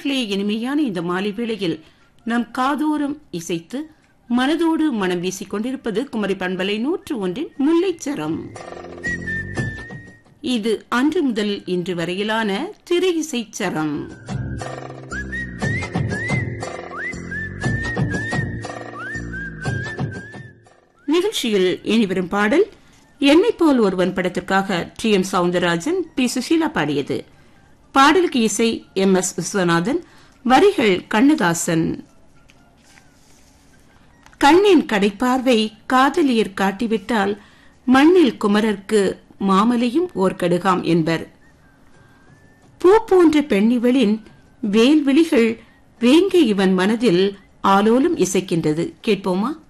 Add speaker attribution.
Speaker 1: நேர்களே இனிமையான இந்த மாலை வேளையில் நம் காதோரம் இசைத்து மனதோடு மனம் வீசிக் கொண்டிருப்பது குமரி பண்பலை நூற்று ஒன்றின் முல்லைச்சரம் இது அன்று முதல் இன்று வரையிலான திரை இசைச்சரம் நிகழ்ச்சியில் இனிவரும் பாடல் என்னை போல் ஒருவன் படத்திற்காக T M Soundararajan P Susheela பாடியது பாடலுக்கு இசை எம் எஸ் விஸ்வநாதன் வரிகள் கண்ணதாசன் கண்ணின் கடைப்பார்வை காதலியர் காட்டிவிட்டால் மண்ணில் குமரர்க்கு மாமலையும் ஓர் கடுகாம் என்பர் பூ போன்ற பெண்ணிவளின் வேல்விழிகள் வேங்கை இவன் மனதில் ஆலோலம் இசைக்கின்றது கேட்போமா